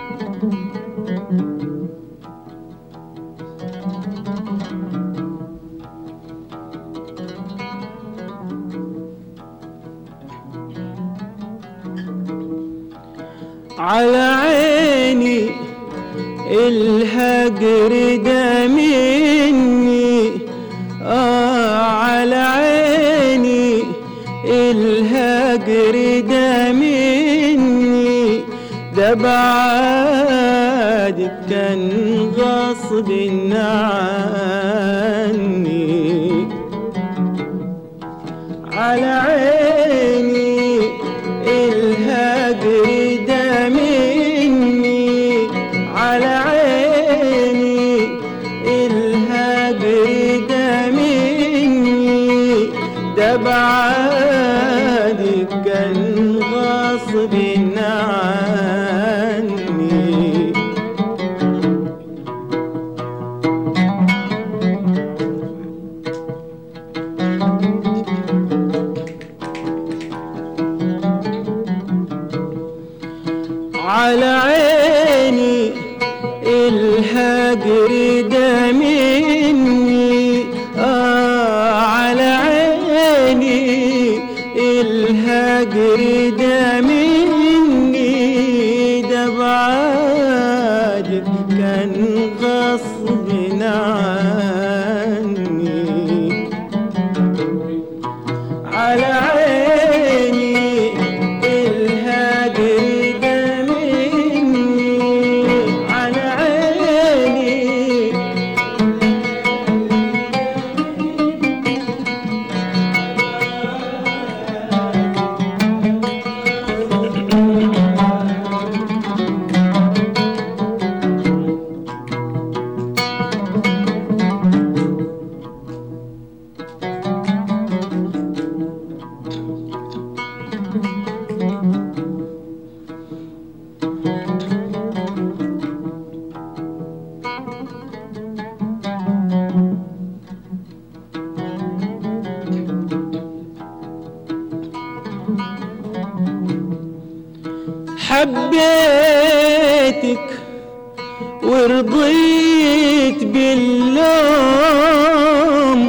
على عيني الهجر ده مني آه على عيني الهجر ده مني ده بعدك كان غصب عني على عيني الهجر ده مني على عيني الهجر ده مني ده بعدك كان غصب عني على عيني الهجر ده مني آه على عيني الهجر ده مني ده بعدك كان غصب عني على عيني الهاجر ده مني على عيني حبيتك ورضيت باللوم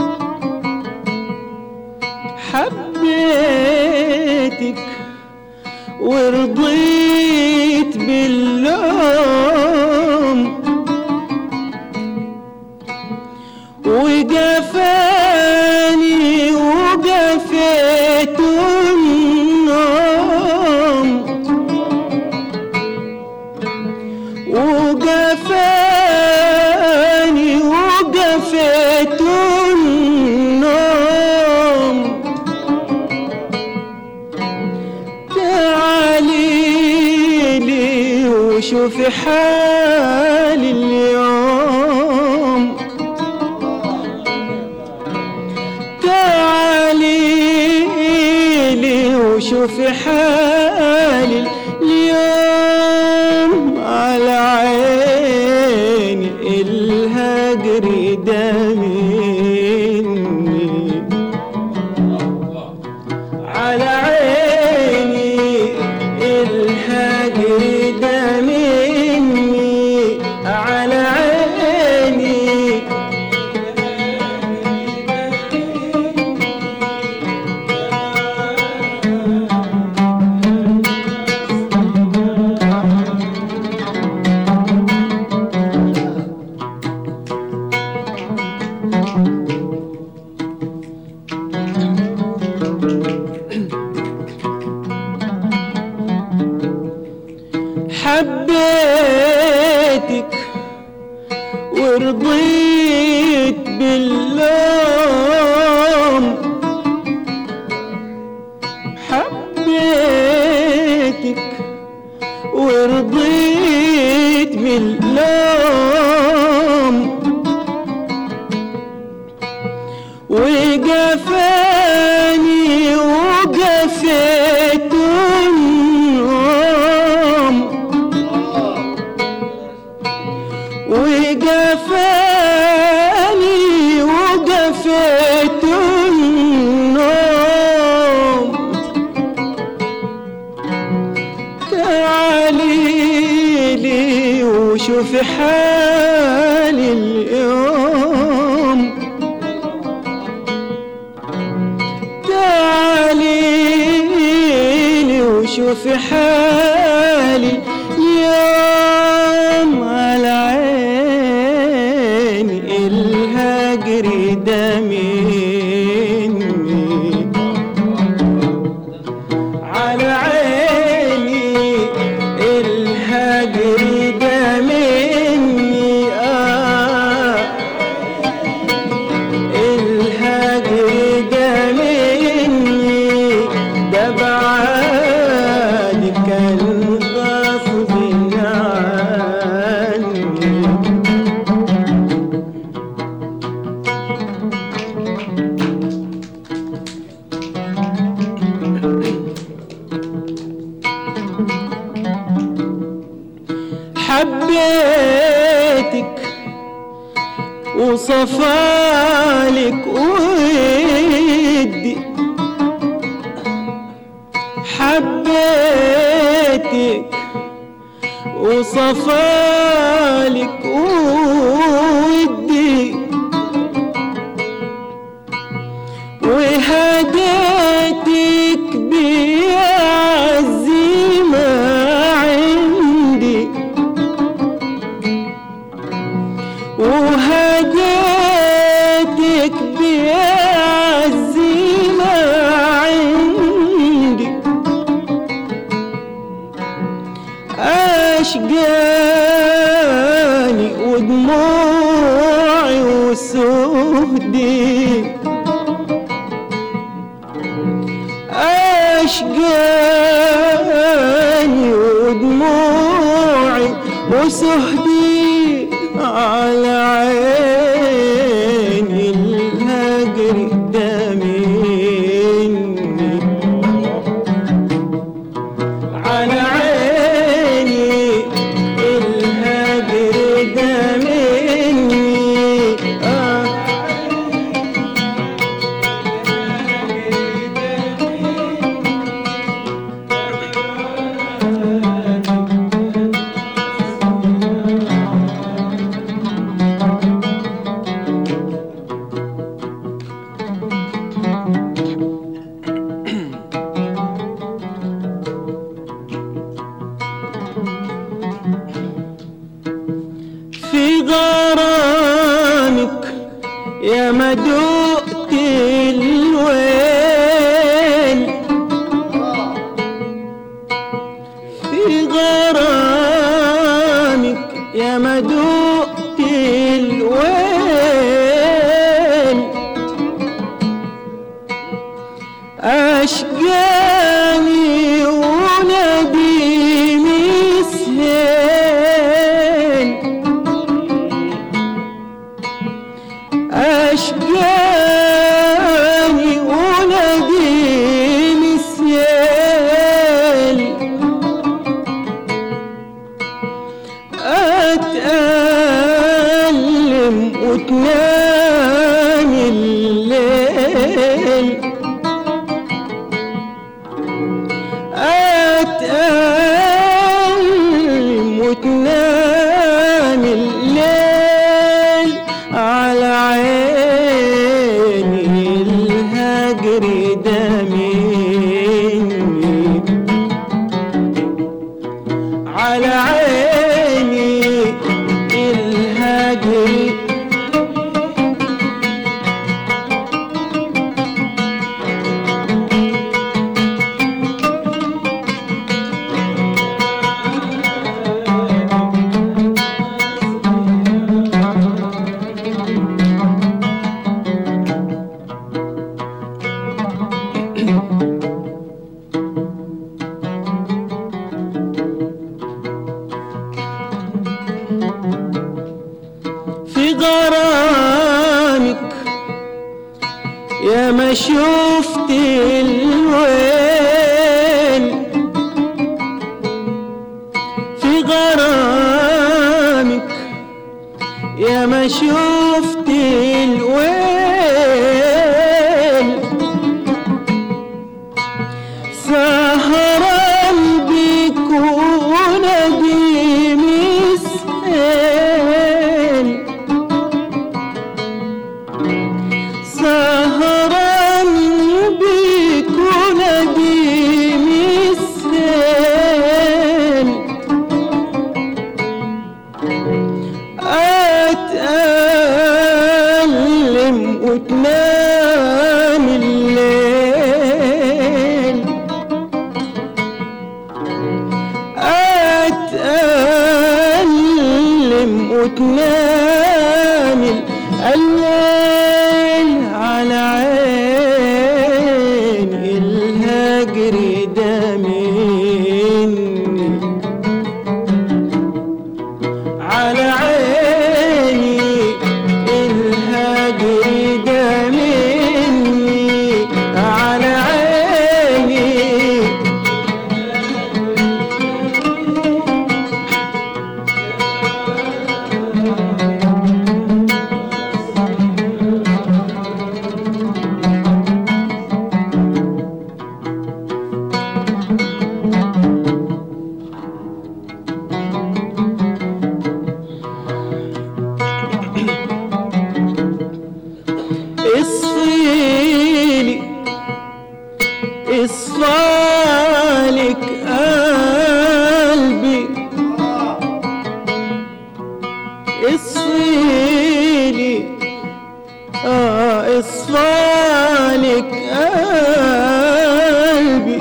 حبيتك ورضيت باللوم وجفاني وجفيت النوم وجفاني وجفيت النوم تعالي لي وشوفي حالي اليوم تعالي لي وشوفي حالي اليوم على عيني الهجر ده مني على عيني الهجر ده مني على عيني حبيتك ورضيت باللوم حبيتك ورضيت باللوم وجفاني وجفيت النوم وجفاني وجفيت النوم تعالي وشوفي حالي اليوم تعاليلي وشوفي حالي اليوم على عيني الهجر ده مني على عيني الهجر ده مني آه الهجر ده مني ده بعد كان غصب عني حبيتك وصفالك ودي حبيتك وصفالك ودي وهديتك بيعز ما عندي وهديتك بيعز ما عندي أشقاني ودموعي وسهدي أشقاني ودموعي وسهدي على عيني الهجر ده مني على عيني الهجر ده مني آه في غرامك يا ما دقت الويل في غرامك يا ما دقت الويل أشقاني ونديمي سهيل أشقاني ونديمي سهيل أتألم وتنام الليل أتألم وتنام الليل على عيني الهجر ده مني على عيني الهجر في غرامك يا ما شفت الويل في غرامك يا ما شفت الويل سهران بك ونديم تألم وتنامل الليل على عين الهجر ده مني على عيني الهجر ده مني على عيني اصفيلي اصفالك قلبي اصفيلي اه اصفالك قلبي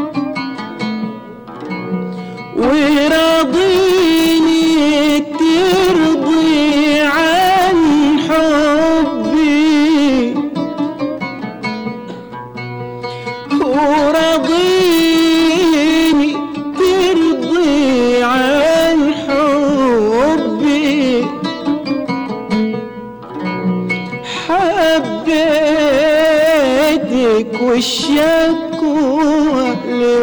وراضيني ترضي عن حبي وراضيني ترضي عن حبي حبيتك والشكوى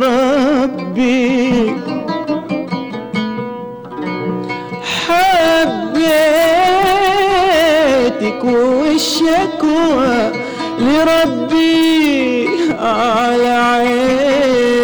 لربي حبيتك والشكوى لربي على عيني